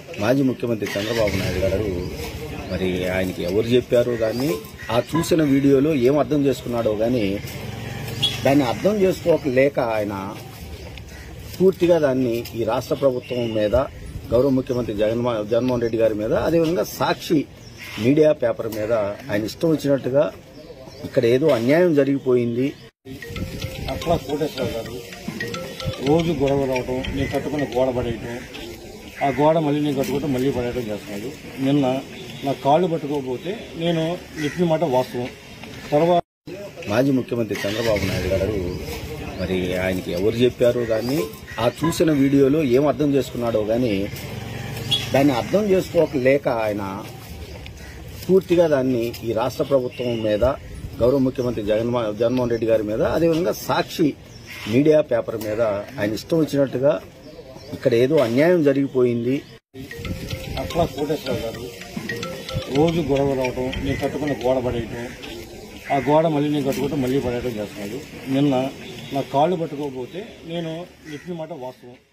మాజీ ముఖ్యమంత్రి చంద్రబాబు నాయుడు గారు మరి ఆయనకి ఎవరు చెప్పారో దాన్ని ఆ చూసిన వీడియోలో ఏం అర్థం చేసుకున్నాడో గాని దాన్ని అర్థం చేసుకోలేక ఆయన పూర్తిగా దాన్ని ఈ రాష్ట్ర ప్రభుత్వం మీద గౌరవ ముఖ్యమంత్రి జగన్మో జగన్మోహన్ రెడ్డి గారి మీద అదేవిధంగా సాక్షి మీడియా పేపర్ మీద ఆయన ఇష్టం వచ్చినట్టుగా ఇక్కడ ఏదో అన్యాయం జరిగిపోయింది అట్లా కోటేశ్వర గారు రోజు గొడవ రావటం నేను కట్టుకున్న గోడ పడేయటం ఆ గోడ మళ్ళీ నేను కట్టుకుంటే మళ్ళీ పడేయటం చేస్తున్నాడు నిన్న నా కాళ్ళు పట్టుకోకపోతే నేను చెప్పిన మాట వాస్తవం తర్వాత మాజీ ముఖ్యమంత్రి చంద్రబాబు నాయుడు గారు మరి ఆయనకి ఎవరు చెప్పారో దాన్ని ఆ చూసిన వీడియోలో ఏం అర్థం చేసుకున్నాడో గాని దాన్ని అర్థం చేసుకోలేక ఆయన పూర్తిగా దాన్ని ఈ రాష్ట్ర ప్రభుత్వం మీద గౌరవ ముఖ్యమంత్రి జగన్మో జగన్మోహన్ రెడ్డి గారి మీద అదేవిధంగా సాక్షి మీడియా పేపర్ మీద ఆయన ఇష్టం వచ్చినట్టుగా ఇక్కడ ఏదో అన్యాయం జరిగిపోయింది అట్లా కోటేశ్వర గారు రోజు గొడవ రావటం నేను కట్టుకున్న గోడ పడేయటం ఆ గోడ మళ్ళీ నేను కట్టుకుంటే మళ్ళీ పడేయటం చేస్తున్నాడు నిన్న నా కాళ్ళు పట్టుకోకపోతే నేను చెప్పిన మాట వాస్తవం